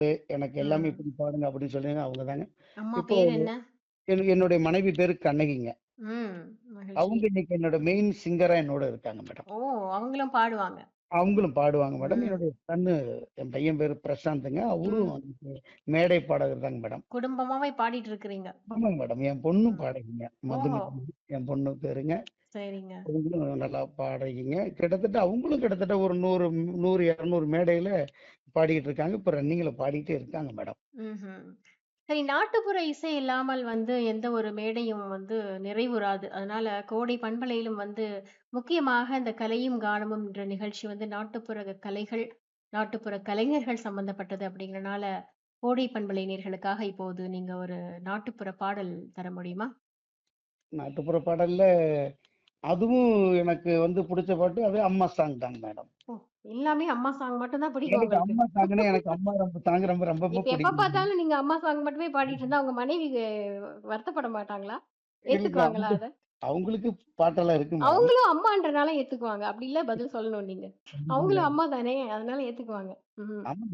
எனக்கு எல்லாமே ம். இப்படி பாடுங்க அப்படின்னு சொல்லுங்க அவங்க தாங்க. அம்மா இப்போ பேர் என்ன? என் என்னுடைய மனைவி பேரு கண்ணகிங்க. ம். மகிழ்ச்சி. அவங்க இன்னைக்கு என்னோட மெயின் சிங்கரா என்னோட இருக்காங்க மேடம். ஓ! அவங்களும் பாடுவாங்க. அவங்களும் பாடுவாங்க மேடம். ம். என்னுடைய சன்னு என் பையன் பேரு பிரசாந்துங்க. அவரும் ம். வந்துட்டு மேடை பாடகர் தாங்க மேடம். குடும்பமாவே பாடிட்டு இருக்கிறீங்க. ஆமாங்க மேடம். என் பொண்ணும் ம். பாடகிங்க. ஓ! மதுமிதா என் பொண்ணு பேருங்க. சரிங்க. அவங்களும் நல்லா பாடகிங்க. கிட்டத்தட்ட அவங்களும் கிட்டத்தட்ட ஒரு 100 100, 200 மேடையில பாடிக்கிட்டு இருக்காங்க. இப்ப ரன்னிங்ல பாடிட்டே இருக்காங்க மேடம். ம்ஹ்ம். சரி நாட்டுப்புற இசை இல்லாமல் வந்து எந்த ஒரு மேடையும் வந்து நிறைவுறாது. அதனால கோடை பண்பலையிலும் வந்து முக்கியமாக இந்த கலையும் கானமும் என்ற நிகழ்ச்சி வந்து நாட்டுப்புற கலைகள், நாட்டுப்புற கலைஞர்கள் சம்பந்தப்பட்டது அப்படிங்கிறனால, கோடை பண்பலை நேயர்களுக்காக இப்போது நீங்க ஒரு நாட்டுப்புற பாடல் தர முடியுமா? நாட்டுப்புற பாடல்ல அதுவும் எனக்கு வந்து புடிச்ச பாட்டு அது அம்மா சாங் தாங்க மேடம். ஓ! எல்லாமே அம்மா சாங் மட்டும் தான் பிடிக்கும் எனக்கு உங்களுக்கு. அம்மா சாங்னா எனக்கு அம்மா ரொம்ப சாங் ரொம்ப ரொம்ப ரொம்ப இப்ப எப்ப பிடிக்குங்க. பார்த்தாலும் நீங்க அம்மா சாங் மட்டுமே பாடிட்டு இருந்தா உங்க மனைவி வருத்தப்பட மாட்டாங்களா? இல்ல ஏத்துக்குவாங்களா அவங்க அத? அவங்களுக்கு பாட்டெல்லாம் இருக்கு மேடம். அவங்களும் அம்மான்றனால ஏத்துக்குவாங்க. அப்படி இல்ல பதில் சொல்லணும் நீங்க. கண்டிப்பாங்க. அவங்களும் அம்மா தானே! அதனால ஏத்துக்குவாங்க. ம். ஆமா.